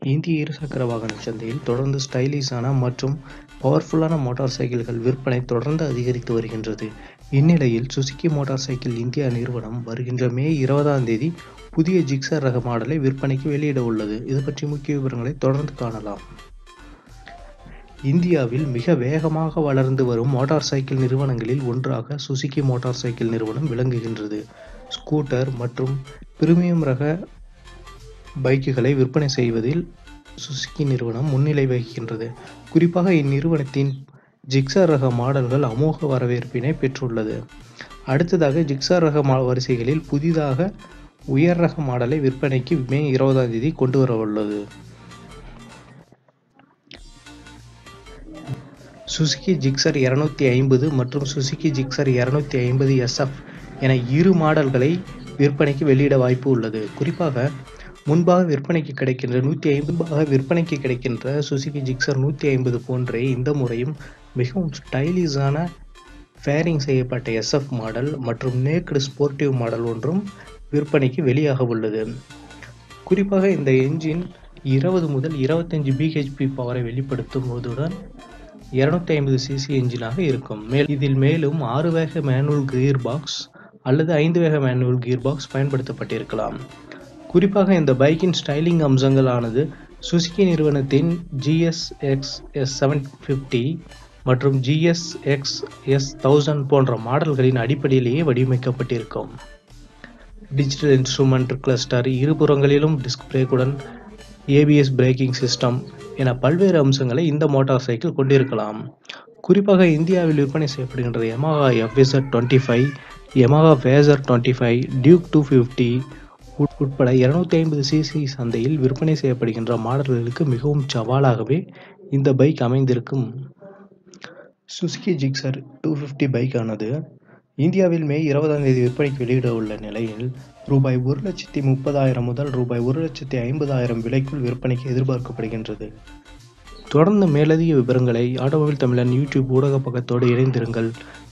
இந்திய இருசக்கர வாகன சந்தையில் தொடர்ந்து ஸ்டைலிஷான மற்றும் பவர்ஃபுல்லான மோட்டார் சைக்கிள்கள் விற்பனை தொடர்ந்து அதிகரித்து வருகின்றது. இந்நிலையில் சுசுகி மோட்டார் சைக்கிள் இந்தியா நிறுவனம் வருகின்ற மே இருபதாம் தேதி புதிய ஜிக்ஸார் ரக மாடலை விற்பனைக்கு வெளியிட உள்ளது. இது பற்றி முக்கிய விவரங்களை தொடர்ந்து காணலாம். இந்தியாவில் மிக வேகமாக வளர்ந்து வரும் மோட்டார் சைக்கிள் நிறுவனங்களில் ஒன்றாக சுசுகி மோட்டார் சைக்கிள் நிறுவனம் விளங்குகின்றது. ஸ்கூட்டர் மற்றும் பிரிமியம் ரக பைக்குகளை விற்பனை செய்வதில் சுசுகி நிறுவனம் முன்னிலை வகிக்கின்றது. குறிப்பாக இந்நிறுவனத்தின் ஜிக்ஸார் ரக மாடல்கள் அமோக வரவேற்பினை பெற்றுள்ளது. அடுத்ததாக ஜிக்ஸார் ரக வரிசைகளில் புதிதாக உயர் ரக மாடலை விற்பனைக்கு மே இருபதாம் தேதி கொண்டு வரவுள்ளது. சுசுகி ஜிக்ஸார் இருநூத்தி ஐம்பது மற்றும் சுசுகி ஜிக்ஸார் இருநூத்தி ஐம்பது எஸ்எஃப் என இரு மாடல்களை விற்பனைக்கு வெளியிட வாய்ப்பு உள்ளது. குறிப்பாக முன்பாக விற்பனைக்கு கிடைக்கின்ற நூத்தி ஐம்பது விற்பனைக்கு கிடைக்கின்ற சுசுகி ஜிக்ஸார் நூத்தி ஐம்பது போன்றே இந்த முறையும் மிகவும் ஸ்டைலிஷான ஃபேரிங் செய்யப்பட்ட எஸ்எஃப் மாடல் மற்றும் நேக்டு ஸ்போர்ட்டிவ் மாடல் ஒன்றும் விற்பனைக்கு வெளியாக உள்ளது. குறிப்பாக இந்த என்ஜின் இருபது முதல் இருபத்தைந்து பிஹெச்பி பவரை வெளிப்படுத்துவதுடன் இருநூத்தி ஐம்பது சிசி என்ஜினாக இருக்கும். இதில் மேலும் ஆறு வேக மேனுவல் கியர் பாக்ஸ் அல்லது ஐந்து வேக மேனுவல் கியர் பாக்ஸ் பயன்படுத்தப்பட்டிருக்கலாம். குறிப்பாக இந்த பைக்கின் ஸ்டைலிங் அம்சங்கள் ஆனது சுசுகி நிறுவனத்தின் GS X S seven fifty மற்றும் ஜிஎஸ் எக்ஸ் எஸ் தௌசண்ட் போன்ற மாடல்களின் அடிப்படையிலேயே வடிவமைக்கப்பட்டிருக்கும். டிஜிட்டல் இன்ஸ்ட்ருமென்ட் கிளஸ்டர், இருபுறங்களிலும் டிஸ்க் பிரேக்குடன் ஏபிஎஸ் பிரேக்கிங் சிஸ்டம் என பல்வேறு அம்சங்களை இந்த மோட்டார் சைக்கிள் கொண்டிருக்கலாம். குறிப்பாக இந்தியாவில் விற்பனை செய்யப்படுகின்ற Yamaha FZ twenty five, Yamaha Fazer twenty five, Duke two fifty உட்பட இருநூத்தி ஐம்பது சிசி சந்தையில் விற்பனை செய்யப்படுகின்ற மாடல்களுக்கு மிகவும் சவாலாகவே இந்த பைக் அமைந்திருக்கும். சுசுகி ஜிக்ஸார் டூ பிப்டி பைக்கானது இந்தியாவில் மே இருபதாம் தேதி விற்பனைக்கு வெளியிட உள்ள நிலையில் ரூபாய் ஒரு லட்சத்தி முப்பதாயிரம் முதல் ரூபாய் ஒரு லட்சத்தி ஐம்பதாயிரம் விலைக்குள் விற்பனைக்கு எதிர்பார்க்கப்படுகின்றது. தொடர்ந்து மேலதிக விபரங்களை ஆட்டோமொபைல் தமிழன் யூடியூப் ஊடக பக்கத்தோடு இணைந்திருங்கள்.